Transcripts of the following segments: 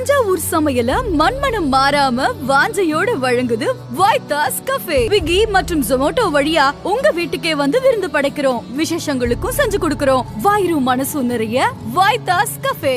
தஞ்சாவூர் சமையல மண்மனம் மாறாம வாஞ்சையோட வழங்குது வைத்தாஸ் கஃபே ஸ்விக்கி மற்றும் ஜொமோட்டோ வழியா உங்க வீட்டுக்கே வந்து விருந்து படைக்கிறோம் விசேஷங்களுக்கும் செஞ்சு கொடுக்கிறோம் வாயிரும் மனசும் நிறைய வைத்தாஸ் கஃபே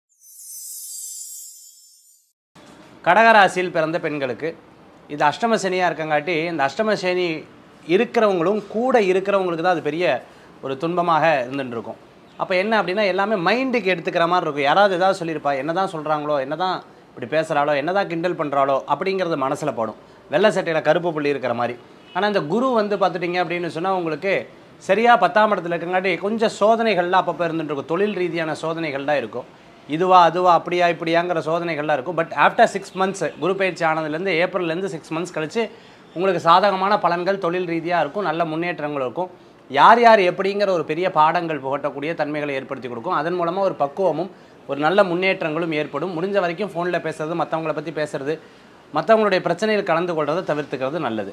கடகராசியில் பிறந்த பெண்களுக்கு இது அஷ்டம சனியாக இருக்கங்காட்டி இந்த அஷ்டம சனி இருக்கிறவங்களும் கூட இருக்கிறவங்களுக்கு தான் அது பெரிய ஒரு துன்பமாக இருந்துட்டு இருக்கும் அப்போ என்ன அப்படின்னா எல்லாமே மைண்டுக்கு எடுத்துக்கிற மாதிரி இருக்கும் யாராவது ஏதாவது சொல்லியிருப்பா என்ன தான் சொல்கிறாங்களோ என்ன தான் இப்படி பேசுகிறாளோ என்ன தான் கிண்டல் பண்ணுறாளோ அப்படிங்கிறது மனசில் படும் வெள்ளை சட்டையில் கருப்பு புள்ளி இருக்கிற மாதிரி ஆனால் இந்த குரு வந்து பார்த்துட்டிங்க அப்படின்னு சொன்னால் உங்களுக்கு சரியாக பத்தாம் இடத்துல இருக்கங்காட்டி கொஞ்சம் சோதனைகள்லாம் அப்பப்போ இருந்துட்டு இருக்கும் தொழில் ரீதியான சோதனைகள் தான் இருக்கும் இதுவா அதுவா அப்படியா இப்படியாங்கிற சோதனைகள்லாம் இருக்கும் பட் ஆஃப்டர் சிக்ஸ் மந்த்ஸ் குரு பயிற்சி ஆனதுலேருந்து ஏப்ரல்லேருந்து சிக்ஸ் மந்த்ஸ் கழிச்சு உங்களுக்கு சாதகமான பலன்கள் தொழில் ரீதியாக இருக்கும் நல்ல முன்னேற்றங்கள் இருக்கும் யார் யார் எப்படிங்கிற ஒரு பெரிய பாடங்கள் புகட்டக்கூடிய தன்மைகளை ஏற்படுத்தி கொடுக்கும் அதன் மூலமாக ஒரு பக்குவமும் ஒரு நல்ல முன்னேற்றங்களும் ஏற்படும் முடிஞ்ச வரைக்கும் ஃபோனில் பேசுறது மற்றவங்கள பற்றி பேசுறது மற்றவங்களுடைய பிரச்சனையில் கலந்து கொள்றதை தவிர்த்துக்கிறது நல்லது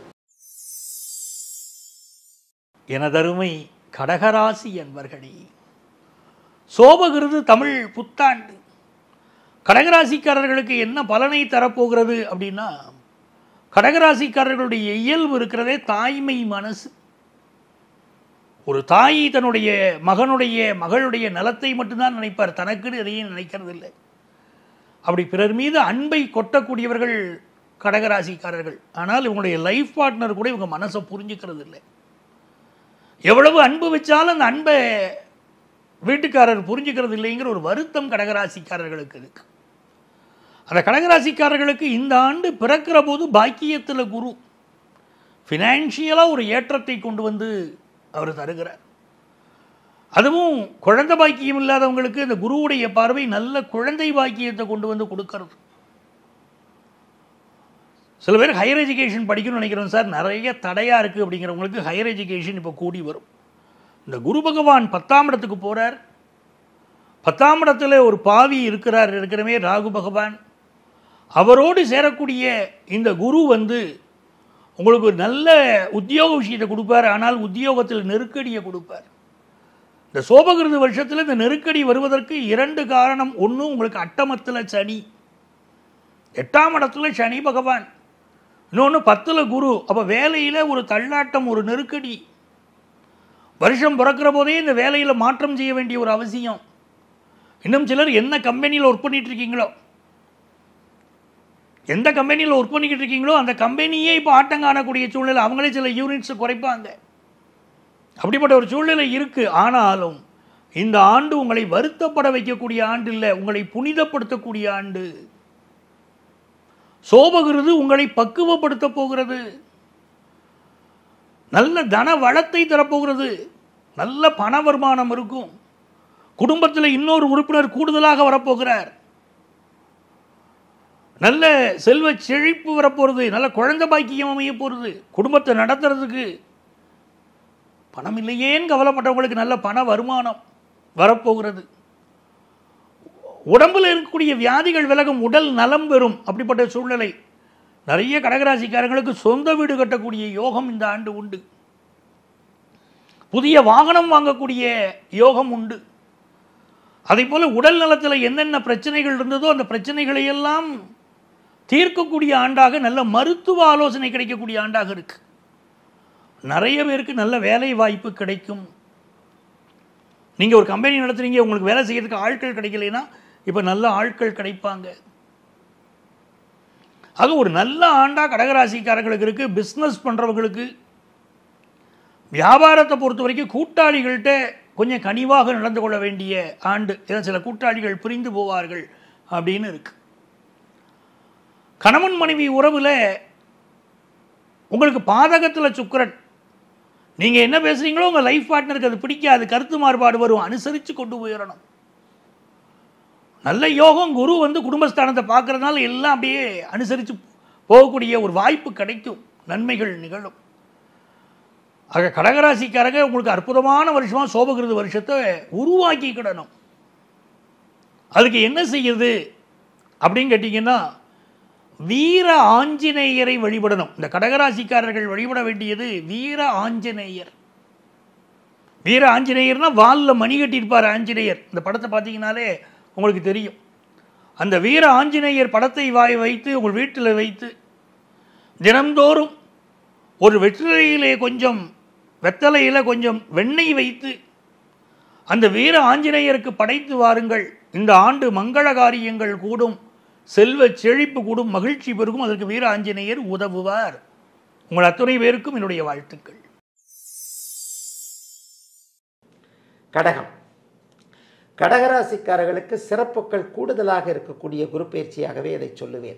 எனதருமை கடகராசி என்பர்களே சோபகிருது தமிழ் புத்தாண்டு கடகராசிக்காரர்களுக்கு என்ன பலனை தரப்போகிறது அப்படின்னா கடகராசிக்காரர்களுடைய இயல்பு இருக்கிறதே தாய்மை மனசு ஒரு தாய் தன்னுடைய மகனுடைய மகளுடைய நலத்தை மட்டும்தான் நினைப்பார் தனக்குன்னு எதையும் நினைக்கிறது இல்லை அப்படி பிறர் மீது அன்பை கொட்டக்கூடியவர்கள் கடகராசிக்காரர்கள் ஆனால் இவங்களுடைய லைஃப் பார்ட்னர் கூட இவங்க மனசை புரிஞ்சுக்கிறது இல்லை எவ்வளவு அன்பு வச்சாலும் அந்த அன்பை வீட்டுக்காரர் புரிஞ்சுக்கிறது இல்லைங்கிற ஒரு வருத்தம் கடகராசிக்காரர்களுக்கு இருக்கு அந்த கடகராசிக்காரர்களுக்கு இந்த ஆண்டு பிறக்கிற போது பாக்கியத்தில் குரு ஃபினான்ஷியலாக ஒரு ஏற்றத்தை கொண்டு வந்து அவர் தருகிறார் அதுவும் குழந்தை பாக்கியம் இல்லாதவங்களுக்கு இந்த குருவுடைய பார்வை நல்ல குழந்தை பாக்கியத்தை கொண்டு வந்து கொடுக்கறது சில பேர் ஹையர் எஜுகேஷன் படிக்கணும்னு நினைக்கிறோம் சார் நிறைய தடையாக இருக்குது அப்படிங்கிறவங்களுக்கு ஹையர் எஜுகேஷன் இப்போ கூடி வரும் இந்த குரு பகவான் பத்தாம் இடத்துக்கு போகிறார் பத்தாம் இடத்துல ஒரு பாவி இருக்கிறார் இருக்கிறவே ராகு பகவான் அவரோடு சேரக்கூடிய இந்த குரு வந்து உங்களுக்கு ஒரு நல்ல உத்தியோக விஷயத்தை கொடுப்பார் ஆனால் உத்தியோகத்தில் நெருக்கடியை கொடுப்பார் இந்த சோபகிருது வருஷத்தில் இந்த நெருக்கடி வருவதற்கு இரண்டு காரணம் ஒன்று உங்களுக்கு அட்டமத்தில் சனி எட்டாம் இடத்துல சனி பகவான் இன்னொன்று பத்தில் குரு அப்போ வேலையில் ஒரு தள்ளாட்டம் ஒரு நெருக்கடி வருஷம் பிறக்கிற போதே இந்த வேலையில் மாற்றம் செய்ய வேண்டிய ஒரு அவசியம் இன்னும் சிலர் என்ன கம்பெனியில் ஒர்க் பண்ணிட்டு இருக்கீங்களோ எந்த கம்பெனியில் ஒர்க் பண்ணிக்கிட்டு இருக்கீங்களோ அந்த கம்பெனியே இப்போ ஆட்டம் காணக்கூடிய சூழ்நிலை அவங்களே சில யூனிட்ஸ் குறைப்பாங்க அப்படிப்பட்ட ஒரு சூழ்நிலை இருக்குது ஆனாலும் இந்த ஆண்டு உங்களை வருத்தப்பட வைக்கக்கூடிய ஆண்டு இல்லை உங்களை புனிதப்படுத்தக்கூடிய ஆண்டு சோபகிருது உங்களை பக்குவப்படுத்த போகிறது நல்ல தன வளத்தை தரப்போகிறது நல்ல பண வருமானம் இருக்கும் குடும்பத்தில் இன்னொரு உறுப்பினர் கூடுதலாக வரப்போகிறார் நல்ல செல்வ செழிப்பு வரப்போகிறது நல்ல குழந்தை பாக்கியம் அமைய போகிறது குடும்பத்தை நடத்துறதுக்கு பணம் இல்லையேன்னு கவலைப்பட்டவங்களுக்கு நல்ல பண வருமானம் வரப்போகிறது உடம்பில் இருக்கக்கூடிய வியாதிகள் விலகும் உடல் நலம் பெறும் அப்படிப்பட்ட சூழ்நிலை நிறைய கடகராசிக்காரங்களுக்கு சொந்த வீடு கட்டக்கூடிய யோகம் இந்த ஆண்டு உண்டு புதிய வாகனம் வாங்கக்கூடிய யோகம் உண்டு அதே போல் உடல் நலத்தில் என்னென்ன பிரச்சனைகள் இருந்ததோ அந்த பிரச்சனைகளை எல்லாம் தீர்க்கக்கூடிய ஆண்டாக நல்ல மருத்துவ ஆலோசனை கிடைக்கக்கூடிய ஆண்டாக இருக்கு நிறைய பேருக்கு நல்ல வேலை வாய்ப்பு கிடைக்கும் நீங்கள் ஒரு கம்பெனி நடத்துறீங்க உங்களுக்கு வேலை செய்யறதுக்கு ஆட்கள் கிடைக்கலைன்னா இப்போ நல்ல ஆட்கள் கிடைப்பாங்க ஆக ஒரு நல்ல ஆண்டாக கடகராசிக்காரர்களுக்கு இருக்குது பிஸ்னஸ் பண்ணுறவங்களுக்கு வியாபாரத்தை பொறுத்த வரைக்கும் கூட்டாளிகள்கிட்ட கொஞ்சம் கனிவாக நடந்து கொள்ள வேண்டிய ஆண்டு ஏன்னா சில கூட்டாளிகள் பிரிந்து போவார்கள் அப்படின்னு இருக்கு கணவன் மனைவி உறவில் உங்களுக்கு பாதகத்தில் சுக்கரன் நீங்கள் என்ன பேசுகிறீங்களோ உங்கள் லைஃப் பார்ட்னருக்கு அது பிடிக்காது கருத்து மாறுபாடு வரும் அனுசரித்து கொண்டு போயிடணும் நல்ல யோகம் குரு வந்து குடும்பஸ்தானத்தை பார்க்கறதுனால எல்லாம் அப்படியே அனுசரித்து போகக்கூடிய ஒரு வாய்ப்பு கிடைக்கும் நன்மைகள் நிகழும் ஆக கடகராசிக்காரங்க உங்களுக்கு அற்புதமான வருஷமாக சோபகிருது வருஷத்தை உருவாக்கிக்கிடணும் அதுக்கு என்ன செய்யுது அப்படின்னு கேட்டிங்கன்னா வீர ஆஞ்சநேயரை வழிபடணும் இந்த கடகராசிக்காரர்கள் வழிபட வேண்டியது வீர ஆஞ்சநேயர் வீர ஆஞ்சநேயர்னா வாலில் மணி கட்டியிருப்பார் ஆஞ்சநேயர் இந்த படத்தை பார்த்தீங்கனாலே உங்களுக்கு தெரியும் அந்த வீர ஆஞ்சநேயர் படத்தை வாய் வைத்து உங்கள் வீட்டில் வைத்து தினம்தோறும் ஒரு வெற்றிலையிலே கொஞ்சம் வெத்தலையில் கொஞ்சம் வெண்ணெய் வைத்து அந்த வீர ஆஞ்சநேயருக்கு படைத்து வாருங்கள் இந்த ஆண்டு மங்கள காரியங்கள் கூடும் செல்வ செழிப்பு கூடும் மகிழ்ச்சி பெருகும் அதற்கு வீர ஆஞ்சநேயர் உதவுவார் உங்கள் அத்துணை பேருக்கும் என்னுடைய வாழ்த்துக்கள் கடகம் கடகராசிக்காரர்களுக்கு சிறப்புகள் கூடுதலாக இருக்கக்கூடிய குரு பயிற்சியாகவே இதை சொல்லுவேன்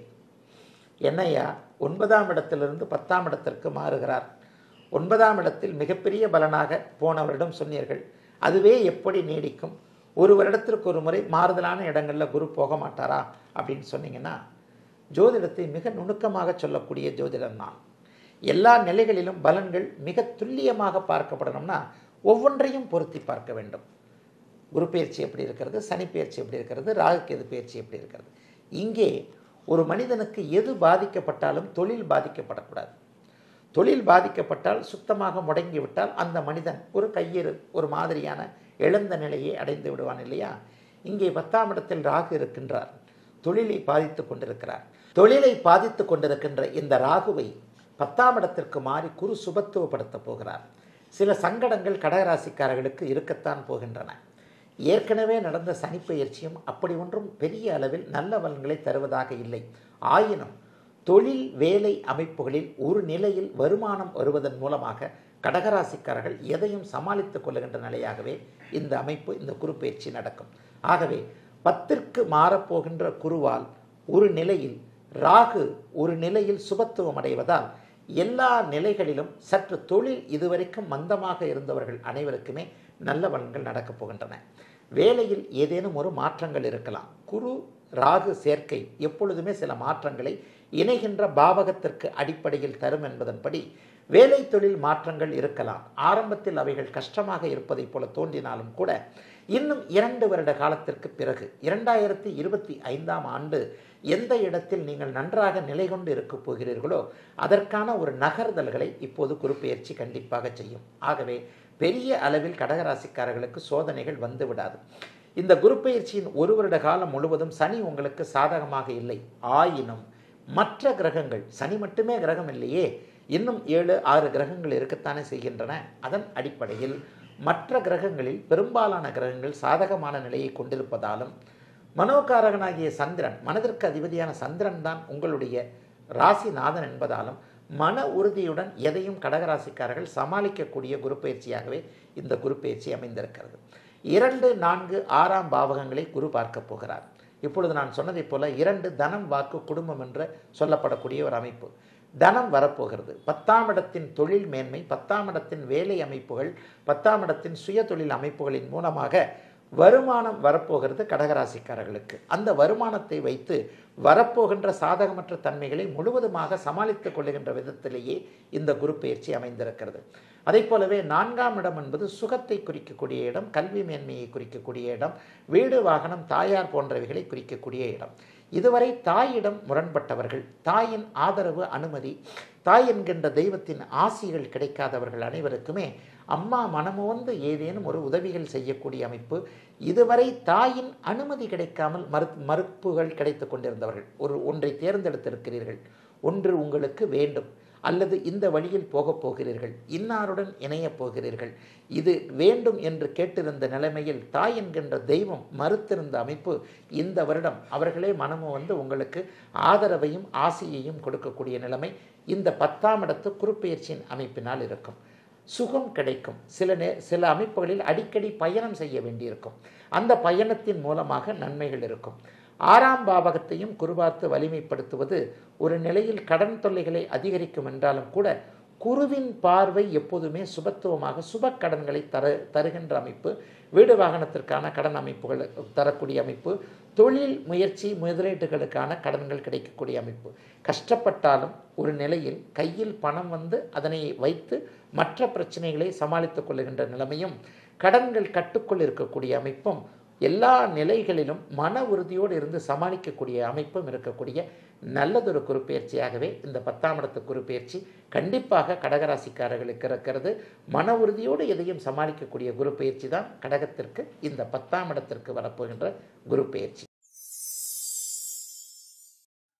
என்னையா ஒன்பதாம் இடத்திலிருந்து பத்தாம் இடத்திற்கு மாறுகிறார் ஒன்பதாம் இடத்தில் மிகப்பெரிய பலனாக போன வருடம் சொன்னீர்கள் அதுவே எப்படி நீடிக்கும் ஒரு வருடத்திற்கு ஒரு முறை மாறுதலான இடங்களில் குரு போக மாட்டாரா அப்படின்னு சொன்னீங்கன்னா ஜோதிடத்தை மிக நுணுக்கமாக சொல்லக்கூடிய ஜோதிடம் நான் எல்லா நிலைகளிலும் பலன்கள் மிக துல்லியமாக பார்க்கப்படணும்னா ஒவ்வொன்றையும் பொருத்தி பார்க்க வேண்டும் குரு பயிற்சி எப்படி இருக்கிறது சனி பயிற்சி எப்படி இருக்கிறது ராகு கேது பயிற்சி எப்படி இருக்கிறது இங்கே ஒரு மனிதனுக்கு எது பாதிக்கப்பட்டாலும் தொழில் பாதிக்கப்படக்கூடாது தொழில் பாதிக்கப்பட்டால் சுத்தமாக முடங்கிவிட்டால் அந்த மனிதன் ஒரு கையெறு ஒரு மாதிரியான இழந்த நிலையை அடைந்து விடுவான் இல்லையா இங்கே பத்தாம் இடத்தில் ராகு இருக்கின்றார் தொழிலை பாதித்து கொண்டிருக்கிறார் தொழிலை பாதித்து கொண்டிருக்கின்ற இந்த ராகுவை பத்தாம் இடத்திற்கு மாறி குரு சுபத்துவப்படுத்த போகிறார் சில சங்கடங்கள் கடகராசிக்காரர்களுக்கு இருக்கத்தான் போகின்றன ஏற்கனவே நடந்த சனிப்பெயர்ச்சியும் அப்படி ஒன்றும் பெரிய அளவில் நல்ல பலன்களை தருவதாக இல்லை ஆயினும் தொழில் வேலை அமைப்புகளில் ஒரு நிலையில் வருமானம் வருவதன் மூலமாக கடகராசிக்காரர்கள் எதையும் சமாளித்துக் கொள்ளுகின்ற நிலையாகவே இந்த அமைப்பு இந்த குரு பயிற்சி நடக்கும் ஆகவே பத்திற்கு மாறப்போகின்ற குருவால் ஒரு நிலையில் ராகு ஒரு நிலையில் சுபத்துவம் அடைவதால் எல்லா நிலைகளிலும் சற்று தொழில் இதுவரைக்கும் மந்தமாக இருந்தவர்கள் அனைவருக்குமே நல்ல பலன்கள் நடக்கப் போகின்றன வேலையில் ஏதேனும் ஒரு மாற்றங்கள் இருக்கலாம் குரு ராகு சேர்க்கை எப்பொழுதுமே சில மாற்றங்களை இணைகின்ற பாவகத்திற்கு அடிப்படையில் தரும் என்பதன்படி வேலை தொழில் மாற்றங்கள் இருக்கலாம் ஆரம்பத்தில் அவைகள் கஷ்டமாக இருப்பதைப் போல தோன்றினாலும் கூட இன்னும் இரண்டு வருட காலத்திற்கு பிறகு இரண்டாயிரத்தி இருபத்தி ஐந்தாம் ஆண்டு எந்த இடத்தில் நீங்கள் நன்றாக நிலை கொண்டு இருக்கப் போகிறீர்களோ அதற்கான ஒரு நகர்தல்களை இப்போது குறுப்பெயர்ச்சி கண்டிப்பாக செய்யும் ஆகவே பெரிய அளவில் கடகராசிக்காரர்களுக்கு சோதனைகள் வந்து விடாது இந்த குரு பயிற்சியின் ஒரு வருட காலம் முழுவதும் சனி உங்களுக்கு சாதகமாக இல்லை ஆயினும் மற்ற கிரகங்கள் சனி மட்டுமே கிரகம் இல்லையே இன்னும் ஏழு ஆறு கிரகங்கள் இருக்கத்தானே செய்கின்றன அதன் அடிப்படையில் மற்ற கிரகங்களில் பெரும்பாலான கிரகங்கள் சாதகமான நிலையை கொண்டிருப்பதாலும் மனோகாரகனாகிய சந்திரன் மனதிற்கு அதிபதியான சந்திரன் தான் உங்களுடைய ராசிநாதன் என்பதாலும் மன உறுதியுடன் எதையும் கடகராசிக்காரர்கள் சமாளிக்கக்கூடிய குரு பயிற்சியாகவே இந்த குரு பயிற்சி அமைந்திருக்கிறது இரண்டு நான்கு ஆறாம் பாவகங்களை குரு பார்க்க போகிறார் இப்பொழுது நான் சொன்னதைப் போல இரண்டு தனம் வாக்கு குடும்பம் என்று சொல்லப்படக்கூடிய ஒரு அமைப்பு தனம் வரப்போகிறது பத்தாம் இடத்தின் தொழில் மேன்மை பத்தாம் இடத்தின் வேலை அமைப்புகள் பத்தாம் இடத்தின் சுய தொழில் அமைப்புகளின் மூலமாக வருமானம் வரப்போகிறது கடகராசிக்காரர்களுக்கு அந்த வருமானத்தை வைத்து வரப்போகின்ற சாதகமற்ற தன்மைகளை முழுவதுமாக சமாளித்துக் கொள்ளுகின்ற விதத்திலேயே இந்த குரு பயிற்சி அமைந்திருக்கிறது அதே போலவே நான்காம் இடம் என்பது சுகத்தை குறிக்கக்கூடிய இடம் கல்வி மேன்மையை குறிக்கக்கூடிய இடம் வீடு வாகனம் தாயார் போன்றவைகளை குறிக்கக்கூடிய இடம் இதுவரை தாயிடம் முரண்பட்டவர்கள் தாயின் ஆதரவு அனுமதி தாய் என்கின்ற தெய்வத்தின் ஆசிகள் கிடைக்காதவர்கள் அனைவருக்குமே அம்மா மனமுவந்து ஏதேனும் ஒரு உதவிகள் செய்யக்கூடிய அமைப்பு இதுவரை தாயின் அனுமதி கிடைக்காமல் மறு மறுப்புகள் கிடைத்து கொண்டிருந்தவர்கள் ஒரு ஒன்றை தேர்ந்தெடுத்திருக்கிறீர்கள் ஒன்று உங்களுக்கு வேண்டும் அல்லது இந்த வழியில் போகப் போகிறீர்கள் இன்னாருடன் இணையப் போகிறீர்கள் இது வேண்டும் என்று கேட்டிருந்த நிலைமையில் தாய் என்கின்ற தெய்வம் மறுத்திருந்த அமைப்பு இந்த வருடம் அவர்களே மனமும் வந்து உங்களுக்கு ஆதரவையும் ஆசையையும் கொடுக்கக்கூடிய நிலைமை இந்த பத்தாம் இடத்து குறுப்பெயர்ச்சியின் அமைப்பினால் இருக்கும் சுகம் கிடைக்கும் சில நே சில அமைப்புகளில் அடிக்கடி பயணம் செய்ய வேண்டியிருக்கும் அந்த பயணத்தின் மூலமாக நன்மைகள் இருக்கும் ஆறாம் பாவகத்தையும் குருபார்த்து வலிமைப்படுத்துவது ஒரு நிலையில் கடன் தொல்லைகளை அதிகரிக்கும் என்றாலும் கூட குருவின் பார்வை எப்போதுமே சுபத்துவமாக சுப கடன்களை தர தருகின்ற அமைப்பு வீடு வாகனத்திற்கான கடன் அமைப்புகள் தரக்கூடிய அமைப்பு தொழில் முயற்சி முதலீட்டுகளுக்கான கடன்கள் கிடைக்கக்கூடிய அமைப்பு கஷ்டப்பட்டாலும் ஒரு நிலையில் கையில் பணம் வந்து அதனை வைத்து மற்ற பிரச்சனைகளை சமாளித்துக் கொள்ளுகின்ற நிலைமையும் கடன்கள் கட்டுக்குள் இருக்கக்கூடிய அமைப்பும் எல்லா நிலைகளிலும் மன உறுதியோடு இருந்து சமாளிக்கக்கூடிய அமைப்பும் இருக்கக்கூடிய நல்லதொரு குறுப்பெயர்ச்சியாகவே இந்த பத்தாம் இடத்து குறுப்பெயர்ச்சி கண்டிப்பாக கடகராசிக்காரர்களுக்கு இருக்கிறது மன உறுதியோடு எதையும் சமாளிக்கக்கூடிய குரு பயிற்சி தான் கடகத்திற்கு இந்த பத்தாம் இடத்திற்கு வரப்போகின்ற குரு பயிற்சி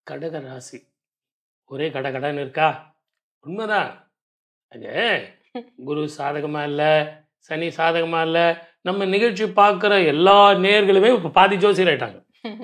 கடக ராசி ஒரே கடகடன்னு இருக்கா உண்மைதான் அது குரு சாதகமா இல்லை சனி சாதகமா இல்லை நம்ம நிகழ்ச்சி பார்க்குற எல்லா நேர்களுமே இப்போ பாதி ஜோசியர் ஆயிட்டாங்க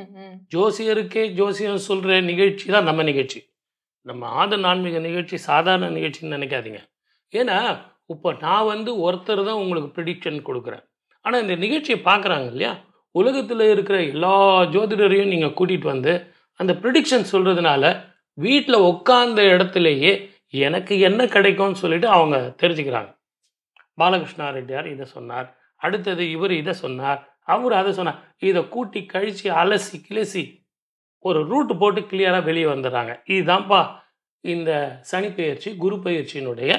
ஜோசியருக்கே ஜோசியம் சொல்கிற நிகழ்ச்சி தான் நம்ம நிகழ்ச்சி நம்ம ஆத நான்மீக நிகழ்ச்சி சாதாரண நிகழ்ச்சின்னு நினைக்காதீங்க ஏன்னா இப்போ நான் வந்து ஒருத்தர் தான் உங்களுக்கு ப்ரிடிக்ஷன் கொடுக்குறேன் ஆனால் இந்த நிகழ்ச்சியை பார்க்குறாங்க இல்லையா உலகத்தில் இருக்கிற எல்லா ஜோதிடரையும் நீங்கள் கூட்டிகிட்டு வந்து அந்த ப்ரிடிக்ஷன் சொல்கிறதுனால வீட்டில் உட்கார்ந்த இடத்துலையே எனக்கு என்ன கிடைக்கும்னு சொல்லிட்டு அவங்க தெரிஞ்சுக்கிறாங்க பாலகிருஷ்ணா ரெட்டியார் இதை சொன்னார் அடுத்தது இவர் இதை சொன்னார் அவர் அதை சொன்னார் இதை கூட்டி கழித்து அலசி கிளசி ஒரு ரூட் போட்டு கிளியராக வெளியே வந்துடுறாங்க இதுதான்ப்பா இந்த சனி பெயர்ச்சி குரு பெயர்ச்சியினுடைய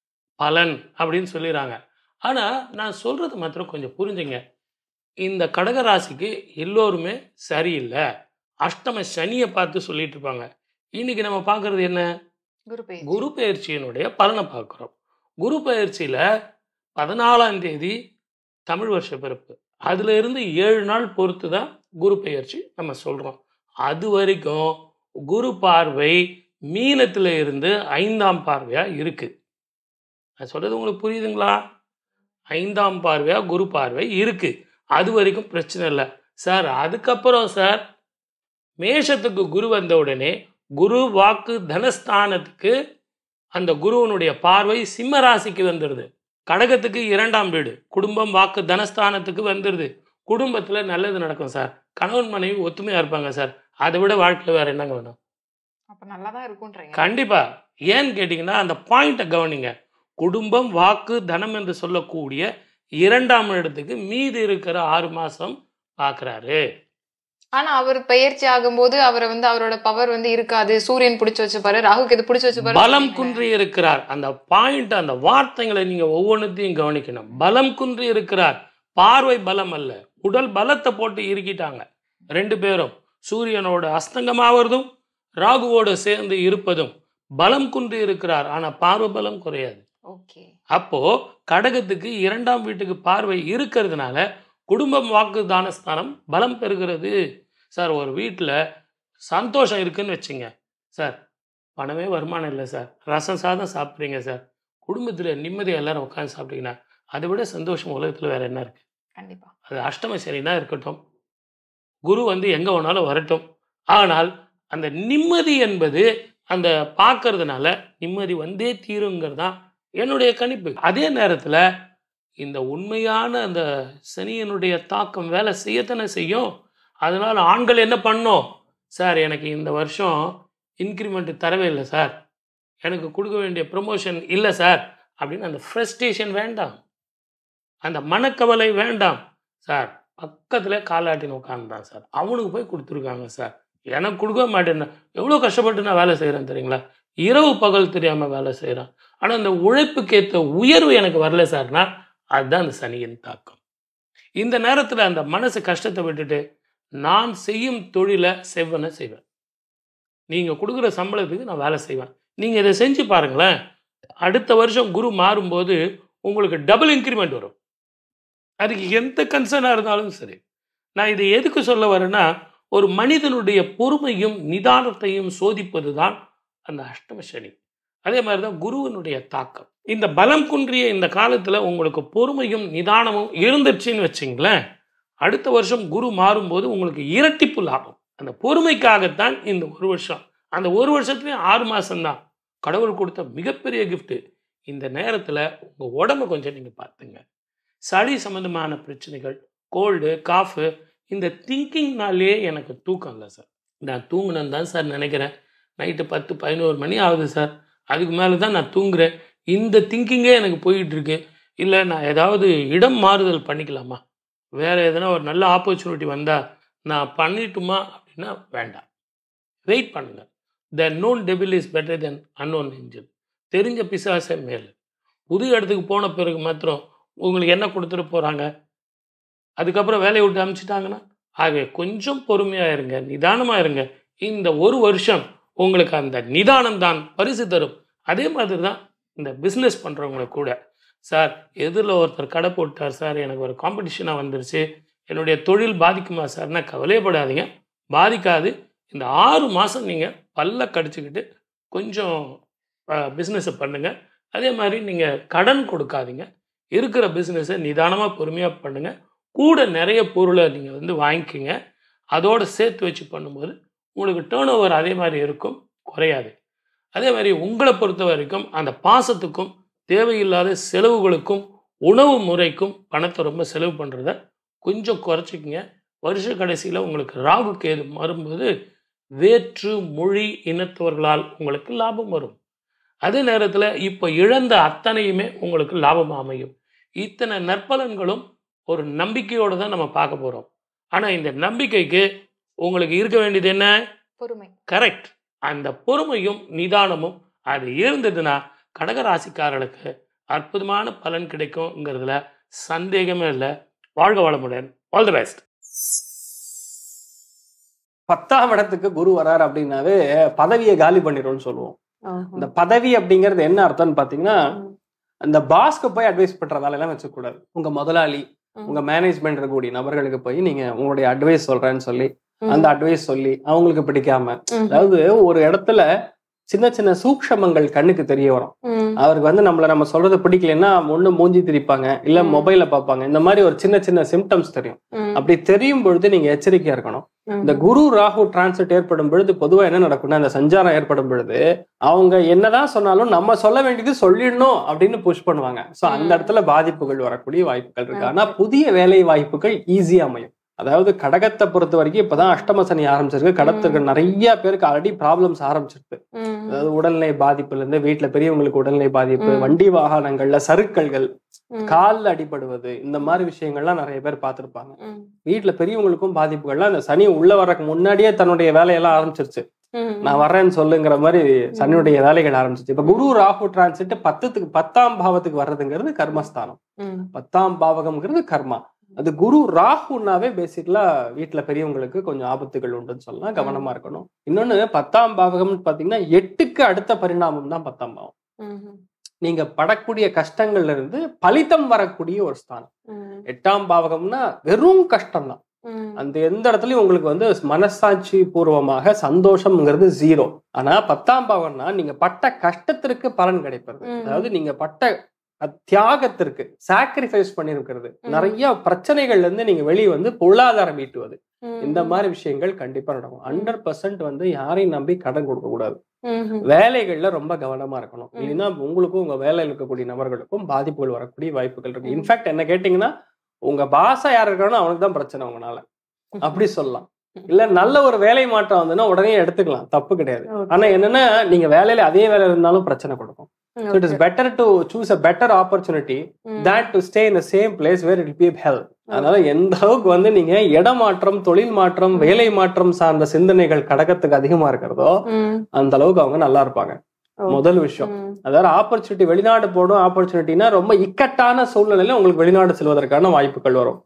பலன் அப்படின்னு சொல்லிடுறாங்க ஆனால் நான் சொல்கிறது மாத்திரம் கொஞ்சம் புரிஞ்சுங்க இந்த கடகராசிக்கு எல்லோருமே சரியில்லை அஷ்டம சனியை பார்த்து சொல்லிட்டு இருப்பாங்க இன்னைக்கு நம்ம பார்க்கறது என்ன குரு பெயர்ச்சி. குரு பெயர்ச்சியினுடைய பலனை பார்க்குறோம் குரு பெயர்ச்சியில் பதினாலாம் தேதி தமிழ் வருஷ பிறப்பு அதுல இருந்து ஏழு நாள் பொறுத்து தான் குரு பெயர்ச்சி நம்ம சொல்கிறோம் அது வரைக்கும் குரு பார்வை மீனத்துல இருந்து ஐந்தாம் பார்வையாக இருக்குது நான் சொல்கிறது உங்களுக்கு புரியுதுங்களா ஐந்தாம் பார்வையாக குரு பார்வை இருக்குது அது வரைக்கும் பிரச்சனை இல்லை சார் அதுக்கப்புறம் சார் மேஷத்துக்கு குரு வந்த உடனே குரு வாக்கு தனஸ்தானத்துக்கு அந்த குருவனுடைய பார்வை சிம்ம ராசிக்கு வந்துடுது கடகத்துக்கு இரண்டாம் வீடு குடும்பம் வாக்கு தனஸ்தானத்துக்கு வந்துடுது குடும்பத்தில் நல்லது நடக்கும் சார் கணவன் மனைவி ஒத்துமையாக இருப்பாங்க சார் அதை விட வாழ்க்கையில் வேற என்னங்க வேணும் அப்ப நல்லா தான் இருக்கும்ன்றீங்க கண்டிப்பா ஏன்னு கேட்டிங்கன்னா அந்த பாயிண்ட்டை கவனிங்க குடும்பம் வாக்கு தனம் என்று சொல்லக்கூடிய இரண்டாம் இடத்துக்கு மீதி இருக்கிற ஆறு மாசம் பார்க்குறாரு ஆனா அவர் பயிற்சி ஆகும்போது அவரை வந்து அவரோட பவர் வந்து இருக்காது சூரியன் பிடிச்சு வச்சுப்பாரு ராகுக்கு இது பிடிச்சு வச்சுப்பாரு பலம் குன்றி இருக்கிறார் அந்த பாயிண்ட் அந்த வார்த்தைகளை நீங்க ஒவ்வொன்றத்தையும் கவனிக்கணும் பலம் குன்றி இருக்கிறார் பார்வை பலம் அல்ல உடல் பலத்தை போட்டு இறுக்கிட்டாங்க ரெண்டு பேரும் சூரியனோட அஸ்தங்கமாவதும் ராகுவோடு சேர்ந்து இருப்பதும் பலம் குன்றி இருக்கிறார் ஆனா பார்வை பலம் குறையாது ஓகே அப்போ கடகத்துக்கு இரண்டாம் வீட்டுக்கு பார்வை இருக்கிறதுனால குடும்பம் வாக்கு தானஸ்தானம் பலம் பெறுகிறது சார் ஒரு வீட்டில் சந்தோஷம் இருக்குன்னு வச்சுங்க சார் பணமே வருமானம் இல்லை சார் ரசம் சாதம் சாப்பிட்றீங்க சார் குடும்பத்தில் நிம்மதியாக எல்லாரும் உட்காந்து சாப்பிட்டீங்கன்னா அதை விட சந்தோஷம் உலகத்தில் வேற என்ன இருக்கு கண்டிப்பா அது அஷ்டம சனினா இருக்கட்டும் குரு வந்து எங்கே வேணாலும் வரட்டும் ஆனால் அந்த நிம்மதி என்பது அந்த பார்க்கறதுனால நிம்மதி வந்தே தீருங்கிறது தான் என்னுடைய கணிப்பு அதே நேரத்தில் இந்த உண்மையான அந்த சனியனுடைய தாக்கம் வேலை செய்யத்தானே செய்யும் அதனால் ஆண்கள் என்ன பண்ணோம் சார் எனக்கு இந்த வருஷம் இன்க்ரிமெண்ட் தரவே இல்லை சார் எனக்கு கொடுக்க வேண்டிய ப்ரொமோஷன் இல்லை சார் அப்படின்னு அந்த ஃப்ரஸ்ட்ரேஷன் வேண்டாம் அந்த மனக்கவலை வேண்டாம் சார் பக்கத்தில் காலாட்டின்னு உட்காந்துதான் சார் அவனுக்கு போய் கொடுத்துருக்காங்க சார் எனக்கு கொடுக்க மாட்டேன் எவ்வளோ கஷ்டப்பட்டு நான் வேலை செய்கிறேன் தெரியுங்களா இரவு பகல் தெரியாமல் வேலை செய்கிறேன் ஆனால் அந்த உழைப்புக்கேற்ற உயர்வு எனக்கு வரல சார்னா அதுதான் அந்த சனியின் தாக்கம் இந்த நேரத்தில் அந்த மனசு கஷ்டத்தை விட்டுட்டு நான் செய்யும் தொழிலை செவ்வனை செய்வேன் நீங்கள் கொடுக்குற சம்பளத்துக்கு நான் வேலை செய்வேன் நீங்கள் இதை செஞ்சு பாருங்களேன் அடுத்த வருஷம் குரு மாறும்போது உங்களுக்கு டபுள் இன்க்ரிமெண்ட் வரும் அதுக்கு எந்த கன்சர்னாக இருந்தாலும் சரி நான் இதை எதுக்கு சொல்ல வரேன்னா ஒரு மனிதனுடைய பொறுமையும் நிதானத்தையும் சோதிப்பது தான் அந்த அஷ்டம சனி அதே மாதிரி தான் குருவினுடைய தாக்கம் இந்த பலம் குன்றிய இந்த காலத்தில் உங்களுக்கு பொறுமையும் நிதானமும் இருந்துச்சுன்னு வச்சிங்களேன் அடுத்த வருஷம் குரு மாறும்போது உங்களுக்கு இரட்டிப்பு லாபம் அந்த பொறுமைக்காகத்தான் இந்த ஒரு வருஷம் அந்த ஒரு வருஷத்துலேயும் ஆறு மாதம்தான் கடவுள் கொடுத்த மிகப்பெரிய gift இந்த நேரத்தில் உங்கள் உடம்ப கொஞ்சம் நீங்கள் பார்த்துங்க சளி சம்மந்தமான பிரச்சனைகள் கோல்டு காஃபு இந்த திங்கிங்னாலே எனக்கு தூக்கம் இல்லை சார் நான் தூங்கினேன்னு தான் சார் நினைக்கிறேன் நைட்டு பத்து பதினோரு மணி ஆகுது சார் அதுக்கு மேலே தான் நான் தூங்குறேன் இந்த திங்கிங்கே எனக்கு போயிட்டு இருக்கு இல்லை நான் ஏதாவது இடம் மாறுதல் பண்ணிக்கலாமா வேற எதனா ஒரு நல்ல ஆப்பர்ச்சுனிட்டி வந்தால் நான் பண்ணிட்டுமா அப்படின்னா வேண்டாம் வெயிட் பண்ணுங்க the known devil is better than unknown angel தெரிஞ்ச பிசாசே மேல் புது இடத்துக்கு போன பிறகு மாத்திரம் உங்களுக்கு என்ன கொடுத்துட்டு போகிறாங்க அதுக்கப்புறம் வேலையை விட்டு அனுப்பிச்சிட்டாங்கன்னா ஆகவே கொஞ்சம் பொறுமையாக இருங்க நிதானமாக இருங்க இந்த ஒரு வருஷம் உங்களுக்கு அந்த நிதானம் தான் பரிசு தரும் அதே மாதிரி தான் இந்த பிஸ்னஸ் பண்ணுறவங்களுக்கு கூட சார் எதிரில் ஒருத்தர் கடை போட்டார் சார் எனக்கு ஒரு காம்படிஷனாக வந்துருச்சு என்னுடைய தொழில் பாதிக்குமா சார்னா கவலையப்படாதீங்க பாதிக்காது இந்த ஆறு மாதம் நீங்கள் பல்ல கடிச்சுக்கிட்டு கொஞ்சம் பிஸ்னஸை பண்ணுங்கள் அதே மாதிரி நீங்கள் கடன் கொடுக்காதீங்க இருக்கிற பிஸ்னஸை நிதானமாக பொறுமையாக பண்ணுங்கள் கூட நிறைய பொருளை நீங்கள் வந்து வாங்கிக்கிங்க அதோடு சேர்த்து வச்சு பண்ணும்போது உங்களுக்கு டேர்ன் ஓவர் அதே மாதிரி இருக்கும் குறையாது அதே மாதிரி உங்களை பொறுத்த வரைக்கும் அந்த பாசத்துக்கும் தேவையில்லாத செலவுகளுக்கும் உணவு முறைக்கும் பணத்தை ரொம்ப செலவு பண்ணுறத கொஞ்சம் குறைச்சிக்கங்க வருஷ கடைசியில் உங்களுக்கு ராகு கேது வரும்போது வேற்று மொழி இனத்தவர்களால் உங்களுக்கு லாபம் வரும் அதே நேரத்தில் இப்போ இழந்த அத்தனையுமே உங்களுக்கு லாபம் அமையும் இத்தனை நற்பலன்களும் ஒரு நம்பிக்கையோடு தான் நம்ம பார்க்க போகிறோம் ஆனால் இந்த நம்பிக்கைக்கு உங்களுக்கு இருக்க வேண்டியது என்ன பொறுமை கரெக்ட் அந்த பொறுமையும் நிதானமும் அது இருந்ததுன்னா கடகராசிக்காரர்களுக்கு அற்புதமான பலன் கிடைக்குங்கிறதுல சந்தேகமே இல்லை வாழ்க வளமுடன் ஆல் தி பெஸ்ட் பத்தாம் இடத்துக்கு குரு வரார் அப்படின்னாவே பதவியை காலி பண்ணிடும்னு சொல்லுவோம் இந்த பதவி அப்படிங்கிறது என்ன அர்த்தம்னு பாத்தீங்கன்னா அந்த பாஸ்க்கு போய் அட்வைஸ் பண்ற வேலையெல்லாம் வச்சுக்கூடாது உங்க முதலாளி ம். உங்க மேனேஜ்மெண்ட் இருக்கக்கூடிய நபர்களுக்கு போய் நீங்க உங்களுடைய அட்வைஸ் சொல்றேன்னு சொல்லி அந்த அட்வைஸ் சொல்லி அவங்களுக்கு பிடிக்காம அதாவது ஒரு இடத்துல சின்ன சின்ன சூக்ஷமங்கள் கண்ணுக்கு தெரிய வரும் அவருக்கு வந்து நம்மள நம்ம சொல்றது பிடிக்கலன்னா ஒண்ணு மூஞ்சி திரிப்பாங்க இல்ல ம். மொபைல பார்ப்பாங்க இந்த மாதிரி ஒரு சின்ன சின்ன சிம்டம்ஸ் தெரியும் அப்படி தெரியும் பொழுது நீங்க எச்சரிக்கையா இருக்கணும் இந்த குரு ராகு டிரான்சிட் ஏற்படும் பொழுது பொதுவா என்ன நடக்கும்னா இந்த சஞ்சாரம் ஏற்படும் பொழுது அவங்க என்னதான் சொன்னாலும் நம்ம சொல்ல வேண்டியது சொல்லிடணும் அப்படின்னு புஷ் பண்ணுவாங்க சோ அந்த ம். இடத்துல பாதிப்புகள் வரக்கூடிய வாய்ப்புகள் இருக்கு Okay. ஆனா புதிய வேலை வாய்ப்புகள் ஈஸியா அமையும் அதாவது கடகத்தை பொறுத்த வரைக்கும் இப்பதான் அஷ்டம சனி ஆரம்பிச்சிருக்கு கடத்துக்கு நிறைய பேருக்கு ஆல்ரெடி ப்ராப்ளம்ஸ் ஆரம்பிச்சிருக்கு அதாவது உடல்நிலை பாதிப்புல இருந்து வீட்டுல பெரியவங்களுக்கு உடல்நிலை பாதிப்பு ம். வண்டி வாகனங்கள்ல சறுக்கல்கள் கால்ல அடிபடுவது இந்த மாதிரி விஷயங்கள்லாம் நிறைய பேர் பார்த்திருப்பாங்க வீட்டுல பெரியவங்களுக்கும் பாதிப்புகள்லாம் அந்த சனி உள்ள வர்றதுக்கு முன்னாடியே தன்னுடைய வேலையெல்லாம் ஆரம்பிச்சிருச்சு நான் வர்றேன்னு சொல்லுங்கிற மாதிரி சனியுடைய வேலைகள் ஆரம்பிச்சிச்சு இப்ப குரு ராகு டிரான்சிட் பத்துக்கு பத்தாம் பாவத்துக்கு வர்றதுங்கிறது கர்மஸ்தானம் பத்தாம் பாவகம்ங்கிறது கர்மா அது குரு ராகுனாவே பேசிக்கலா வீட்டுல பெரியவங்களுக்கு கொஞ்சம் ஆபத்துகள் உண்டுன்னு சொல்லலாம் கவனமா இருக்கணும் இன்னொன்னு பத்தாம் பாவகம்னு பாத்தீங்கன்னா எட்டுக்கு அடுத்த பரிணாமம் தான் பத்தாம் பாவம் நீங்க படக்கூடிய கஷ்டங்கள்ல இருந்து பலிதம் வரக்கூடிய ஒரு ஸ்தானம் எட்டாம் பாவகம்னா வெறும் கஷ்டம் தான் அந்த எந்த இடத்துலயும் உங்களுக்கு வந்து மனசாட்சி பூர்வமாக சந்தோஷம்ங்கிறது ஜீரோ ஆனா பத்தாம் பாவம்னா நீங்க பட்ட கஷ்டத்திற்கு பலன் கிடைப்பது ம். அதாவது நீங்க பட்ட அத்- தியாகத்திற்கு சாக்ரிஃபைஸ் பண்ணிருக்கிறது நிறைய பிரச்சனைகள்ல இருந்து நீங்க வெளியே வந்து பொருளாதாரம் ஈட்டுவது இந்த மாதிரி விஷயங்கள் கண்டிப்பா நடக்கும் ஹண்ட்ரட் பர்சன்ட் வந்து யாரையும் நம்பி கடன் கொடுக்க கூடாது வேலைகள்ல ரொம்ப கவனமா இருக்கணும் ம். இல்லைன்னா உங்களுக்கும் உங்க வேலையில இருக்கக்கூடிய நபர்களுக்கும் பாதிப்புகள் வரக்கூடிய வாய்ப்புகள் இருக்கு இன்ஃபேக்ட் என்ன கேட்டீங்கன்னா உங்க பாசா யார் இருக்கானோ அவனுக்கு தான் பிரச்சனை உங்களால அப்படி சொல்லலாம் இல்ல நல்ல ஒரு வேலை மாற்றம் வந்துன்னா உடனே எடுத்துக்கலாம் தப்பு கிடையாது ஆனா என்னன்னா நீங்க வேலையில அதே வேலை இருந்தாலும் பிரச்சனை கொடுக்கும் So it is better to choose a better opportunity than to stay in the same place where it will be hell. அதனால எந்த அளவுக்கு வந்து நீங்க இடமாற்றம் தொழில் மாற்றம் வேலை மாற்றம் சார்ந்த சிந்தனைகள் கடகத்துக்கு அதிகமா இருக்கிறதோ அந்த அளவுக்கு அவங்க நல்லா இருப்பாங்க முதல் விஷயம் அதாவது ஆப்பர்ச்சுனிட்டி வெளிநாடு போகணும் ஆப்பர்ச்சுனிட்டினா ரொம்ப இக்கட்டான சூழ்நிலையில உங்களுக்கு வெளிநாடு செல்வதற்கான வாய்ப்புகள் வரும்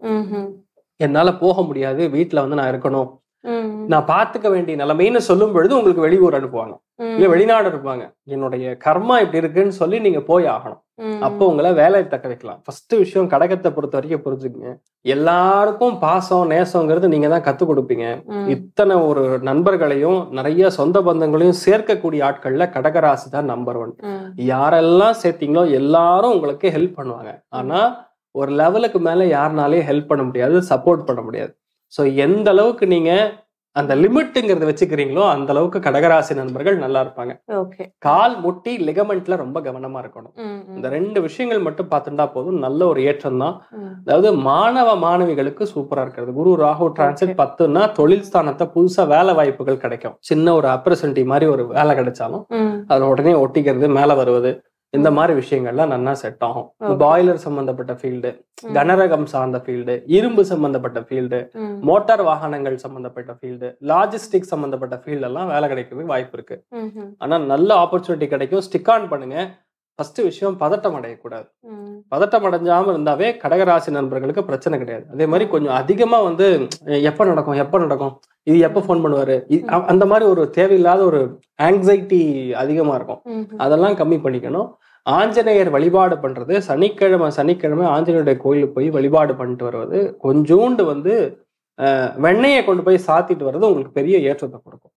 என்னால போக முடியாது வீட்டுல வந்து நான் இருக்கணும் நான் பாத்துக்க வேண்டிய நிலைமைன்னு சொல்லும் பொழுது உங்களுக்கு வெளியூர் அனுப்புவாங்க இல்ல வெளிநாடு இருப்பாங்க என்னுடைய கர்மா இப்படி இருக்குன்னு சொல்லி நீங்க போய் ஆகணும் அப்போ உங்களை வேலையை தக்க வைக்கலாம் ஃபர்ஸ்ட் விஷயம் கடகத்தை பொறுத்த வரைக்கும் புரிஞ்சுக்கங்க எல்லாருக்கும் பாசம் நேசங்கிறது நீங்க தான் கத்து கொடுப்பீங்க இத்தனை ஒரு நண்பர்களையும் நிறைய சொந்த பந்தங்களையும் சேர்க்கக்கூடிய ஆட்கள்ல கடகராசி தான் நம்பர் ஒன் யாரெல்லாம் சேர்த்தீங்களோ எல்லாரும் உங்களுக்கு ஹெல்ப் பண்ணுவாங்க ஆனா ஒரு லெவலுக்கு மேல யாருனாலையும் ஹெல்ப் பண்ண முடியாது சப்போர்ட் பண்ண முடியாது ஸோ எந்த அளவுக்கு நீங்க அந்த லிமிட்டுங்கிறத வச்சுக்கிறீங்களோ அந்த அளவுக்கு கடகராசி நண்பர்கள் நல்லா இருப்பாங்க ஓகே கால் முட்டி லிகமெண்ட்ல ரொம்ப கவனமா இருக்கணும் இந்த ரெண்டு விஷயங்கள் மட்டும் பார்த்துட்டா போதும் நல்ல ஒரு ஏற்றம் தான் அதாவது மாணவ மாணவிகளுக்கு சூப்பரா இருக்கிறது குரு ராகு டிரான்சிட் பத்துன்னா தொழில் ஸ்தானத்தை புதுசா வேலை வாய்ப்புகள் கிடைக்கும் சின்ன ஒரு அப்ரசன்டி மாதிரி ஒரு வேலை கிடைச்சாலும் அதுல உடனே ஒட்டிக்கிறது மேல வருவது இந்த மாதிரி விஷயங்கள்லாம் நல்லா செட் ஆகும் Okay. பாய்லர் சம்பந்தப்பட்ட ஃபீல்டு கனரகம் சார்ந்த ஃபீல்டு இரும்பு சம்பந்தப்பட்ட ஃபீல்டு மோட்டார் வாகனங்கள் சம்பந்தப்பட்ட ஃபீல்டு லாஜிஸ்டிக் சம்பந்தப்பட்ட ஃபீல்டு எல்லாம் வேலை கிடைக்கிறதுக்கு வாய்ப்பு இருக்கு ஆனா நல்ல ஆப்பர்ச்சுனிட்டி கிடைக்கும் ஸ்டிக் ஆன் பண்ணுங்க ஃபர்ஸ்ட் விஷயம் பதட்டம் அடையக்கூடாது பதட்டம் அடைஞ்சாம இருந்தாவே கடகராசி நண்பர்களுக்கு பிரச்சனை கிடையாது அதே மாதிரி கொஞ்சம் அதிகமா வந்து அஹ், எப்ப நடக்கும் எப்ப நடக்கும் இது எப்ப ஃபோன் பண்ணுவாரு இ- அ- அந்த மாதிரி ஒரு தேவையில்லாத ஒரு ஆங்ஸைட்டி அதிகமா இருக்கும் அதெல்லாம் கம்மி பண்ணிக்கணும் ஆஞ்சநேயர் வழிபாடு பண்றது சனிக்கிழமை சனிக்கிழமை ஆஞ்சநேயருடைய கோயிலுக்கு போய் வழிபாடு பண்ணிட்டு வருவது கொஞ்சோண்டு வந்து அஹ், வெண்ணெயை கொண்டு போய் சாத்திட்டு வர்றது உங்களுக்கு பெரிய ஏற்றத்தை கொடுக்கும்